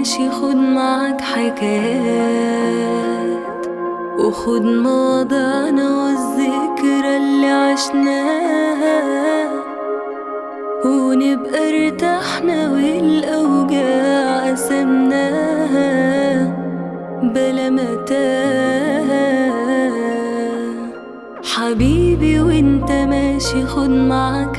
ماشي خد معاك حكايات وخد مواضعنا والذكرى اللي عشناها ونبقى ارتحنا والأوجاع قسمناها بلا متاهة حبيبي وانت ماشي خد معاك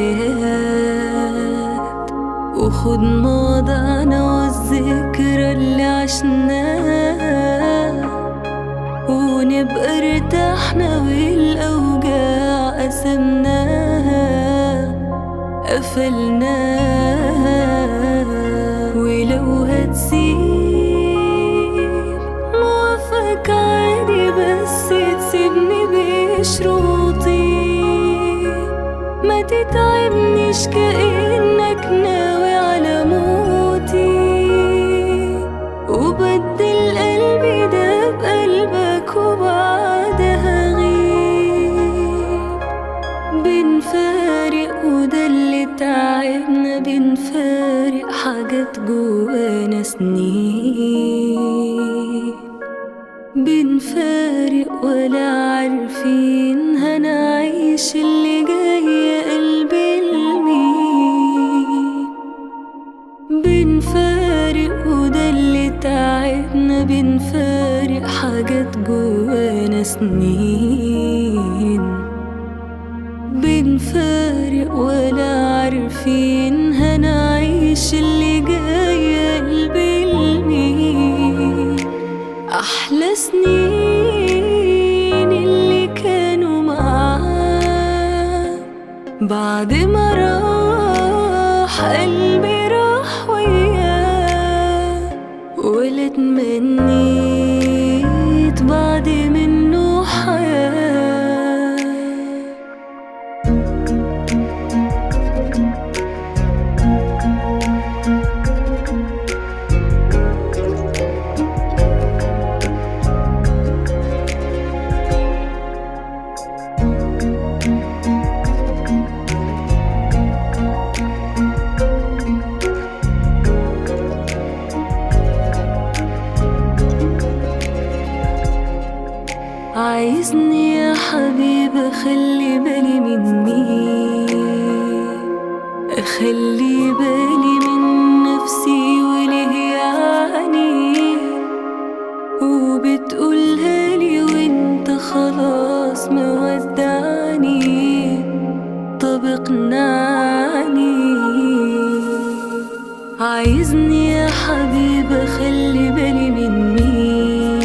حكايات وخد مواضعنا والذكرى اللي عشناها ونبقى ارتحنا والأوجاع قسمناها قفلناها ولو هتسيب موافق عادي بس تسيبني بشروطي ما تتعبنيش كأنك ناوي على موتي وبدل قلبي ده بقلبك وبعدها غيب بنفارق وده اللي تعبنا بنفارق حاجات جوانا سنين بنفارق ولا عارفين هنعيش اللي جاي يا قلبي لمين بنفارق وده اللي تعبنا بنفارق حاجات جوانا سنين بنفارق ولا عارفين هنعيش اللي جاي يا قلبي لمين أحلى سنين اللي كانوا معاه بعد ما راح قلبي راح وياه ولا تمنيت بعد منه حياه عايزني يا حبيبي اخلي بالي مني اخلي بالي من نفسي وليه يعني وبتقولها لي وانت خلاص مودعني طب اقنعني عايزني يا حبيبي اخلي بالي مني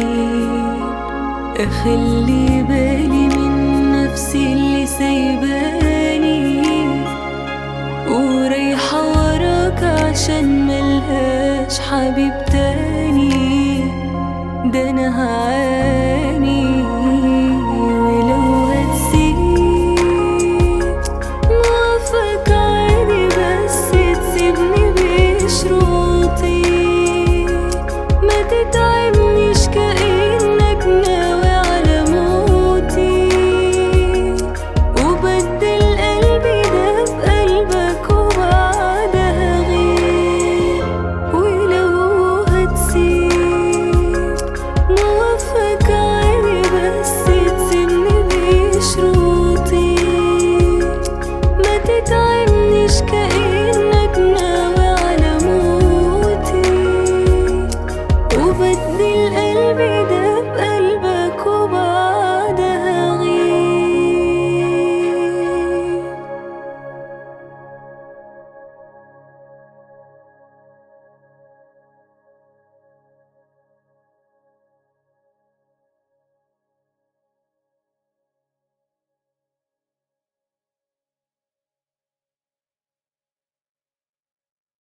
اخلي بالي من نفسي اللي سايباني ورايحة وراك عشان ملهاش حبيب تاني ده انا هعاني